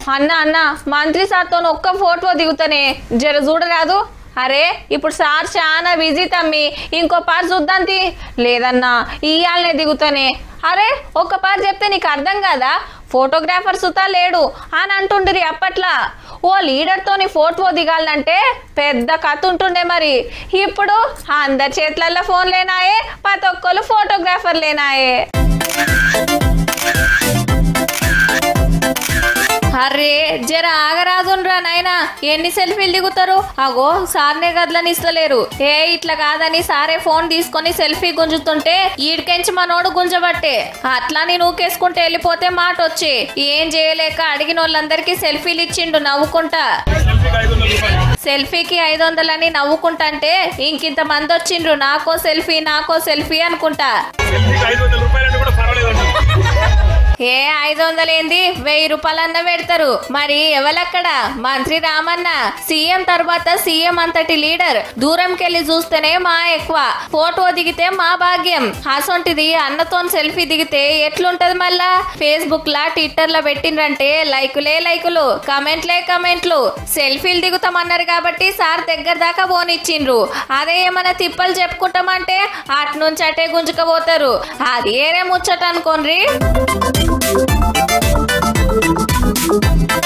అన్న అన్న మంత్రి సార్తో ఒక్క ఫోటో దిగుతానే జర చూడరాదు అరే ఇప్పుడు సార్ చాలా బిజీ తమ్మి ఇంకో పార్ చూద్దాంతి లేదన్నా ఇయాలనే దిగుతానే అరే ఒక్క పార్ చెప్తే నీకు అర్థం కాదా ఫోటోగ్రాఫర్ సుతా లేడు అని అంటుండ్రి అప్పట్లా ఓ లీడర్తోని ఫోటో దిగాలంటే పెద్ద కథ ఉంటుండే మరి ఇప్పుడు అందరి చేతులలో ఫోన్ లేనాయే ప్రతి ఒక్కరు ఫోటోగ్రాఫర్ లేనాయే అరే జర ఆగరాదుండ్రా నాయనా ఎన్ని సెల్ఫీలు దిగుతారు అగో సార్నే గదులని ఇస్తలేరు ఏ ఇట్లా కాదని సారే ఫోన్ తీసుకొని సెల్ఫీ గుంజుతుంటే ఈడికెంచి మనోడు గుంజబట్టే అట్లా నేను ఊకేసుకుంటే వెళ్ళిపోతే మాట వచ్చి ఏం చేయలేక అడిగిన వాళ్ళందరికీ సెల్ఫీలు ఇచ్చిండు నవ్వుకుంటా సెల్ఫీకి ఐదు వందలని నవ్వుకుంటంటే ఇంకింత మంది వచ్చిండ్రు నాకో సెల్ఫీ నాకో సెల్ఫీ అనుకుంటా సెల్ఫీకి ఐదు వందల రూపాయలంటే కూడా పర్వాలేదు ఏ ఐదు వందలేంది వెయ్యి రూపాయలన్న పెడతారు మరి ఎవలక్కడ మంత్రి రామన్న సీఎం తర్వాత సీఎం అంతటి లీడర్ దూరంకెళ్ళి చూస్తేనే మా ఎక్కువ ఫోటో దిగితే మా భాగ్యం అసొంటిది అన్నతో సెల్ఫీ దిగితే ఎట్లుంటది మళ్ళా ఫేస్బుక్ లా ట్విట్టర్ లా పెట్టిండ్రంటే లైకులే లైకులు కమెంట్లే కమెంట్లు సెల్ఫీలు దిగుతామన్నారు కాబట్టి సార్ దగ్గర దాకా పోనిచ్చిండ్రు అదే ఏమైనా తిప్పలు చెప్పుకుంటామంటే అటు నుంచి అటే గుంజుకపోతారు అది ఏరే ముచ్చట అనుకోండి